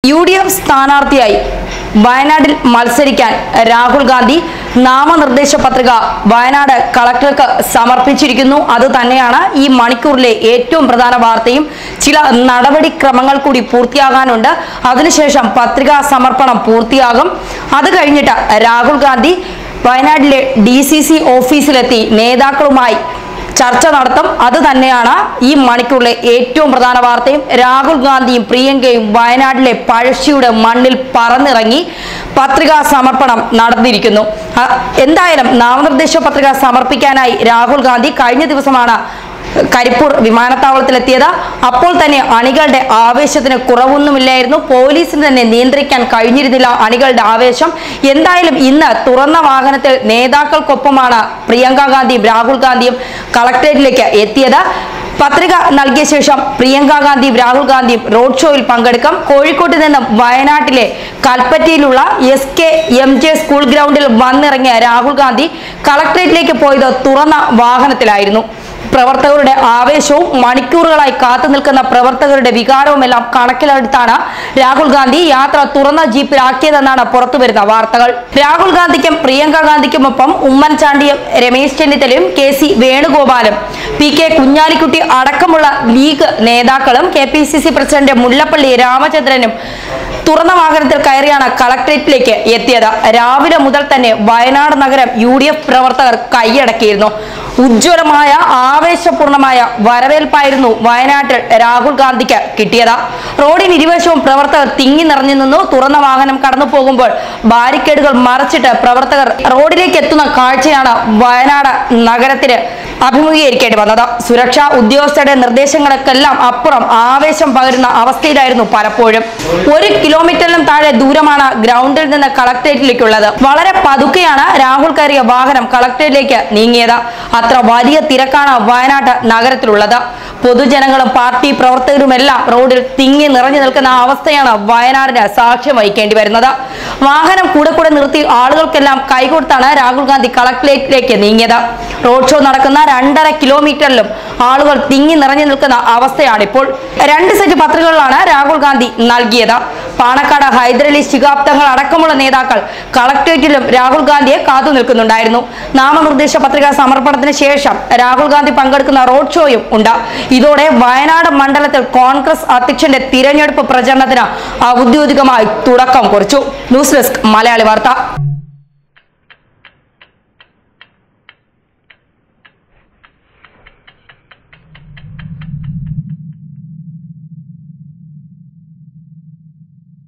U D F സ്ഥാനാർത്ഥിയായി വയനാട്ടിൽ മത്സരിക്കാൻ രാഹുൽ ഗാന്ധി നാമനിർദ്ദേശ പത്രിക വയനാട് കളക്ടർക്ക് സമർപ്പിച്ചിരിക്കുന്നു അത് തന്നെയാണ് ഈ മണിക്കൂറിലെ ഏറ്റവും പ്രധാന വാർത്തയും ചില നടപടിക്രമങ്ങൾ കൂടി പൂർത്തിയാകാനുണ്ട് അതിനുശേഷം പത്രികാ സമർപ്പണം പൂർത്തിയാകും അത് കഴിഞ്ഞിട്ട് രാഹുൽ ഗാന്ധി വയനാട്ടിലെ ഡി സി സി ഓഫീസിലെത്തി നേതാക്കളുമായി ചർച്ച നടത്തും അത് തന്നെയാണ് ഈ മണിക്കൂറിലെ ഏറ്റവും പ്രധാന വാർത്തയും രാഹുൽ ഗാന്ധിയും പ്രിയങ്കയും വയനാട്ടിലെ പഴശ്ശിയുടെ മണ്ണിൽ പറന്നിറങ്ങി പത്രികാ സമർപ്പണം നടന്നിരിക്കുന്നു ആ, എന്തായാലും നാമനിർദ്ദേശ പത്രിക സമർപ്പിക്കാനായി രാഹുൽ ഗാന്ധി കഴിഞ്ഞ ദിവസമാണ് കരിപ്പൂർ വിമാനത്താവളത്തിലെത്തിയത് അപ്പോൾ തന്നെ അണികളുടെ ആവേശത്തിന് കുറവൊന്നുമില്ലായിരുന്നു പോലീസിന് തന്നെ നിയന്ത്രിക്കാൻ കഴിഞ്ഞിരുന്നില്ല അണികളുടെ ആവേശം എന്തായാലും ഇന്ന് തുറന്ന വാഹനത്തിൽ നേതാക്കൾക്കൊപ്പമാണ് പ്രിയങ്ക ഗാന്ധിയും രാഹുൽ ഗാന്ധിയും കളക്ടറേറ്റിലേക്ക് എത്തിയത് പത്രിക നൽകിയ ശേഷം പ്രിയങ്ക ഗാന്ധിയും രാഹുൽ ഗാന്ധിയും റോഡ് ഷോയിൽ പങ്കെടുക്കും കോഴിക്കോട്ട് നിന്നും വയനാട്ടിലെ കൽപ്പറ്റയിലുള്ള S K M J school ഗ്രൗണ്ടിൽ വന്നിറങ്ങിയ രാഹുൽ ഗാന്ധി കളക്ടറേറ്റിലേക്ക് പോയത് തുറന്ന വാഹനത്തിലായിരുന്നു പ്രവർത്തകരുടെ ആവേശവും മണിക്കൂറുകളായി കാത്തു നിൽക്കുന്ന പ്രവർത്തകരുടെ വികാരവുമെല്ലാം കണക്കിലെടുത്താണ് രാഹുൽ ഗാന്ധി യാത്ര തുറന്ന ജീപ്പിലാക്കിയതെന്നാണ് പുറത്തുവരുന്ന വാർത്തകൾ രാഹുൽ ഗാന്ധിക്കും പ്രിയങ്ക ഗാന്ധിക്കുമൊപ്പം ഉമ്മൻചാണ്ടിയും രമേശ് ചെന്നിത്തലയും കെ സി വേണുഗോപാലും പി കെ കുഞ്ഞാലിക്കുട്ടി അടക്കമുള്ള ലീഗ് നേതാക്കളും K P C C president Mullappally രാമചന്ദ്രനും തുറന്ന വാഹനത്തിൽ കയറിയാണ് കളക്ടറേറ്റിലേക്ക് എത്തിയത് രാവിലെ മുതൽ തന്നെ വയനാട് നഗരം യു ഡി എഫ് പ്രവർത്തകർ കൈയടക്കിയിരുന്നു ഉജ്ജ്വലമായ ആവേശപൂർണമായ വരവേൽപ്പായിരുന്നു വയനാട്ടിൽ രാഹുൽ ഗാന്ധിക്ക് കിട്ടിയത് റോഡിന് ഇരുവശവും പ്രവർത്തകർ തിങ്ങി നിറഞ്ഞു നിന്നു തുറന്ന വാഹനം കടന്നു പോകുമ്പോൾ ബാരിക്കേഡുകൾ മറച്ചിട്ട് പ്രവർത്തകർ റോഡിലേക്ക് എത്തുന്ന കാഴ്ചയാണ് വയനാട് നഗരത്തിന് അഭിമുഖീകരിക്കേണ്ടി വന്നത് സുരക്ഷാ ഉദ്യോഗസ്ഥരുടെ നിർദ്ദേശങ്ങൾക്കെല്ലാം അപ്പുറം ആവേശം പകരുന്ന അവസ്ഥയിലായിരുന്നു പലപ്പോഴും ഒരു കിലോമീറ്ററിലും താഴെ ദൂരമാണ് ഗ്രൗണ്ടിൽ നിന്ന് കളക്ടറേറ്റിലേക്കുള്ളത് വളരെ പതുക്കെയാണ് രാഹുൽ കയറിയ വാഹനം കളക്ടറേറ്റിലേക്ക് നീങ്ങിയത് അത്ര വലിയ തിരക്കാണ് വയനാട്ട് നഗരത്തിലുള്ളത് പൊതുജനങ്ങളും പാർട്ടി പ്രവർത്തകരുമെല്ലാം റോഡിൽ തിങ്ങി നിറഞ്ഞു നിൽക്കുന്ന അവസ്ഥയാണ് വയനാടിന് സാക്ഷ്യം വഹിക്കേണ്ടി വരുന്നത് വാഹനം കൂടെ കൂടെ നിർത്തി ആളുകൾക്കെല്ലാം കൈകൊടുത്താണ് രാഹുൽ ഗാന്ധി കളക്ടറേറ്റിലേക്ക് നീങ്ങിയത് റോഡ് ഷോ നടക്കുന്ന രണ്ടര കിലോമീറ്ററിലും ആളുകൾ തിങ്ങി നിറഞ്ഞു നിൽക്കുന്ന അവസ്ഥയാണിപ്പോൾ രണ്ട് സെറ്റ് പത്രികകളാണ് രാഹുൽ ഗാന്ധി നൽകിയത് പാണക്കാട് ഹൈദരലി ശിഹാബ് തങ്ങൾ അടക്കമുള്ള നേതാക്കൾ കളക്ടറേറ്റിലും രാഹുൽ ഗാന്ധിയെ കാത്തു നിൽക്കുന്നുണ്ടായിരുന്നു നാമനിർദ്ദേശ പത്രിക സമർപ്പണത്തിന് ശേഷം രാഹുൽ ഗാന്ധി പങ്കെടുക്കുന്ന റോഡ് ഷോയും ഉണ്ട് ഇതോടെ വയനാട് മണ്ഡലത്തിൽ കോൺഗ്രസ് അധ്യക്ഷന്റെ തിരഞ്ഞെടുപ്പ് പ്രചരണത്തിന് ഔദ്യോഗികമായി തുടക്കം കുറിച്ചു ന്യൂസ് ഡെസ്ക് മലയാളി വാർത്ത